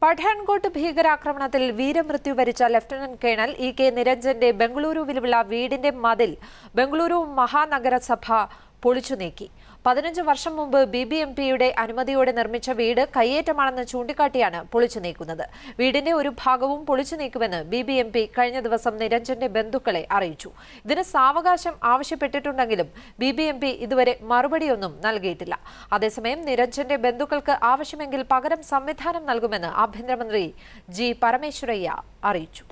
പഠാൻകോട്ട് ഭീകരാക്രമണത്തിൽ വീരമൃത്യു വരിച്ച ലഫ്റ്റനന്റ് കേണൽ ഇ കെ നിരഞ്ജന്റെ ബംഗളൂരുവിലുള്ള വീടിന്റെ മതിൽ ബംഗളൂരു മഹാനഗരസഭ പൊളിച്ചു നീക്കി പതിനഞ്ച് വർഷം മുമ്പ് ബി ബി എം പിയുടെ അനുമതിയോടെ നിർമ്മിച്ച വീട് കയ്യേറ്റമാണെന്ന് ചൂണ്ടിക്കാട്ടിയാണ് പൊളിച്ചു നീക്കുന്നത് വീടിന്റെ ഒരു ഭാഗവും പൊളിച്ചു നീക്കുമെന്ന് ബി ബി എം പി കഴിഞ്ഞ ദിവസം നിരഞ്ജന്റെ ബന്ധുക്കളെ അറിയിച്ചു ഇതിന് സാവകാശം ആവശ്യപ്പെട്ടിട്ടുണ്ടെങ്കിലും ബി ബി എം പി ഇതുവരെ മറുപടിയൊന്നും നൽകിയിട്ടില്ല അതേസമയം നിരഞ്ജന്റെ ബന്ധുക്കൾക്ക് ആവശ്യമെങ്കിൽ പകരം സംവിധാനം നൽകുമെന്ന് ആഭ്യന്തരമന്ത്രി ജി പരമേശ്വരയ്യ അറിയിച്ചു